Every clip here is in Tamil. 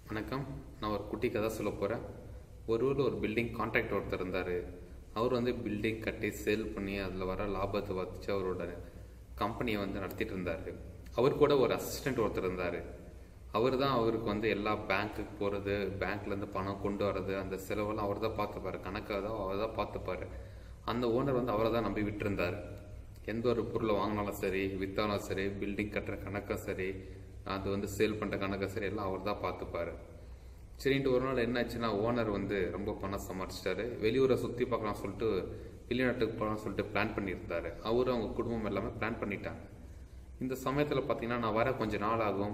வணக்கம் நான் ஒரு குட்டி கதை சொல்ல போகிறேன் ஒரு ஊரில் ஒரு பில்டிங் கான்ட்ராக்ட் ஒருத்தர் இருந்தார் அவர் வந்து பில்டிங் கட்டி சேல் பண்ணி அதில் வர லாபத்தை வச்சு அவரோட கம்பெனியை வந்து நடத்திட்டு இருந்தார் அவர் கூட ஒரு அசிஸ்டன்ட் ஒருத்தர் இருந்தார் அவர் தான் அவருக்கு வந்து எல்லா பேங்க்குக்கு போகிறது பேங்க்லேருந்து பணம் கொண்டு வர்றது அந்த செலவெல்லாம் அவர் தான் பார்த்துப்பாரு கணக்காக தான் அவர் தான் பார்த்துப்பாரு அந்த ஓனர் வந்து அவரை தான் நம்பி விட்டுருந்தார் எந்த ஒரு பொருளை வாங்கினாலும் சரி விற்றாலும் சரி பில்டிங் கட்டுற கணக்கும் சரி அது வந்து சேல் பண்ணுற கணக்கும் சரி எல்லாம் அவர் தான் பார்த்துப்பாரு சரின்ட்டு ஒரு நாள் என்னாச்சுன்னா ஓனர் வந்து ரொம்ப பணம் சமாளிச்சிட்டாரு வெளியூரை சுற்றி பார்க்கலாம் சொல்லிட்டு வெளிநாட்டுக்கு போகலாம்னு சொல்லிட்டு பிளான் பண்ணியிருந்தாரு அவரும் அவங்க குடும்பம் எல்லாமே பிளான் பண்ணிட்டாங்க இந்த சமயத்தில் பார்த்தீங்கன்னா நான் வர கொஞ்ச நாள் ஆகும்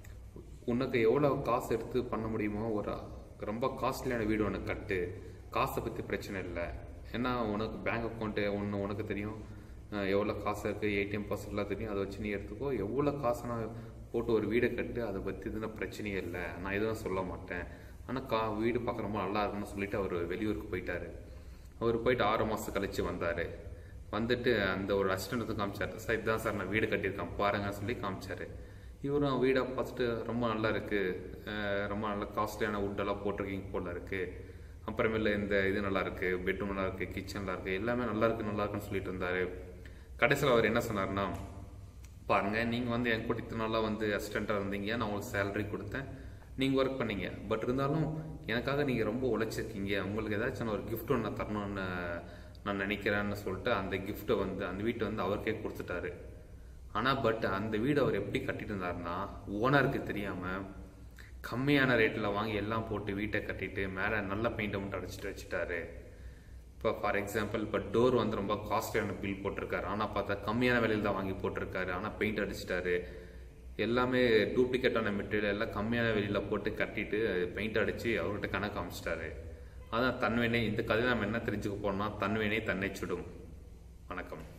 உனக்கு எவ்வளோ காசு எடுத்து பண்ண முடியுமோ ஒரு ரொம்ப காஸ்ட்லியான வீடு உனக்கு கட்டு காசை பற்றி பிரச்சனை இல்லை ஏன்னா உனக்கு பேங்க் அக்கௌண்ட்டு ஒன்று உனக்கு தெரியும் அஹ் எவ்வளோ காசு இருக்குது ஏடிஎம் பாஸ்லாம் தெரியும் அதை வச்சு நீ எடுத்துக்கோ எவ்வளோ காசுனா போட்டு ஒரு வீடை கட்டு அதை பற்றி எதுவும் பிரச்சனையே இல்லை நான் எதுவும் சொல்ல மாட்டேன் ஆனால் கா வீடு பார்க்க ரொம்ப நல்லா இருக்குன்னு சொல்லிட்டு அவர் வெளியூருக்கு போயிட்டாரு அவர் போயிட்டு ஆறு மாதம் கழிச்சு வந்தார் வந்துட்டு அந்த ஒரு அசிஸ்டன்ட் வந்து காமிச்சார் சார் இதுதான் சார் நான் வீடு கட்டியிருக்கேன் பாருங்கன்னு சொல்லி காமிச்சாரு இவரும் வீடை பார்த்துட்டு ரொம்ப நல்லா இருக்கு அஹ் ரொம்ப நல்ல காஸ்ட்லியான வுட்டெல்லாம் போட்டிருக்கீங்க போல இருக்கு அப்புறமேல இந்த இது நல்லா இருக்கு பெட்ரூம் நல்லா இருக்கு கிச்சன் நல்லா இருக்கு எல்லாமே நல்லா இருக்கு நல்லா இருக்குன்னு சொல்லிட்டு இருந்தாரு கடைசியில் அவர் என்ன சொன்னார்னா பாருங்க நீங்க வந்து என் கூட இத்தனை நாளா வந்து அசிஸ்டண்டா இருந்தீங்க நான் உங்களுக்கு சேலரி கொடுத்தேன் நீங்க ஒர்க் பண்ணீங்க பட் இருந்தாலும் எனக்காக நீங்க ரொம்ப உழைச்சிருக்கீங்க உங்களுக்கு ஏதாச்சும் நான் ஒரு gift ஒன்று நான் தரணும்னு நான் நினைக்கிறேன்னு சொல்லிட்டு அந்த கிஃப்ட்டை வந்து அந்த வீட்டை வந்து அவருக்கே கொடுத்துட்டாரு ஆனால் பட் அந்த வீடு அவர் எப்படி கட்டிட்டு இருந்தாருன்னா ஓனருக்கு தெரியாமல் கம்மியான ரேட்டில் வாங்கி எல்லாம் போட்டு வீட்டை கட்டிட்டு மேலே நல்ல பெயிண்டை மட்டும் அடிச்சுட்டு வச்சுட்டாரு இப்போ ஃபார் எக்ஸாம்பிள் இப்போ டோர் வந்து ரொம்ப காஸ்ட்லியான பில் போட்டிருக்காரு ஆனால் பார்த்தா கம்மியான விலையில் தான் வாங்கி போட்டிருக்காரு ஆனால் பெயிண்ட் அடிச்சிட்டாரு எல்லாமே டூப்ளிகேட்டான மெட்டீரியல் எல்லாம் கம்மியான விலையில் போட்டு கட்டிட்டு பெயிண்ட் அடித்து அவர்கிட்ட கணக்கு காமிச்சிட்டாரு அதான் தன்வினை இந்த கதையை நம்ம என்ன தெரிஞ்சுக்க போனோம்னா தன்வினை தன்னை சுடும் வணக்கம்